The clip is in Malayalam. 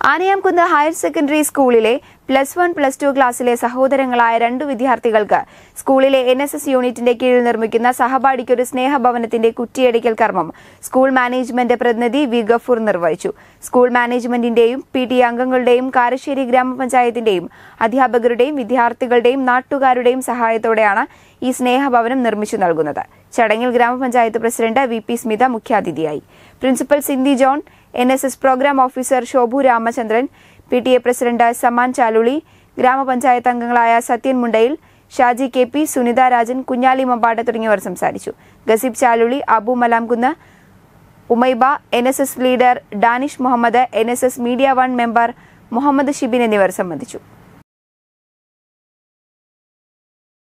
ആനയാംകുന്ന് ഹയർ സെക്കൻഡറി സ്കൂളിലെ പ്ലസ് വൺ പ്ലസ് ടു ക്ലാസ്സിലെ സഹോദരങ്ങളായ രണ്ടു വിദ്യാർത്ഥികൾക്ക് സ്കൂളിലെ എൻ എസ് എസ് യൂണിറ്റിന്റെ കീഴിൽ നിർമ്മിക്കുന്ന സഹപാഠിക്കൊരു സ്നേഹഭവനത്തിന്റെ കുറ്റിയടിക്കൽ കർമ്മം സ്കൂൾ മാനേജ്മെന്റ് പ്രതിനിധി വി ഗഫൂർ നിർവഹിച്ചു സ്കൂൾ മാനേജ്മെന്റിന്റെയും പി ടി അംഗങ്ങളുടെയും കാരശ്ശേരി ഗ്രാമപഞ്ചായത്തിന്റെയും അധ്യാപകരുടെയും വിദ്യാർത്ഥികളുടെയും നാട്ടുകാരുടെയും സഹായത്തോടെയാണ് ഈ സ്നേഹഭവനം നിർമ്മിച്ചു നൽകുന്നത് ചടങ്ങിൽ ഗ്രാമപഞ്ചായത്ത് പ്രസിഡന്റ് വി പി സ്മിത മുഖ്യാതിഥിയായി principal Sindhi John N S S programme officer Shobhu Ramachandran P T A president Saman Chaluli ഗ്രാമപഞ്ചായത്ത് അംഗങ്ങളായ സത്യൻ മുണ്ടയിൽ ഷാജി കെ പി സുനിത രാജൻ കുഞ്ഞാലി മമ്പാട്ട് തുടങ്ങിയവർ സംസാരിച്ചു Ghaseeb Chaluli Abu Malamkunnu Umaiba N S S leader Danish Muhammad N S S media one member Muhammad Shibin എന്നിവർ സംബന്ധിച്ചു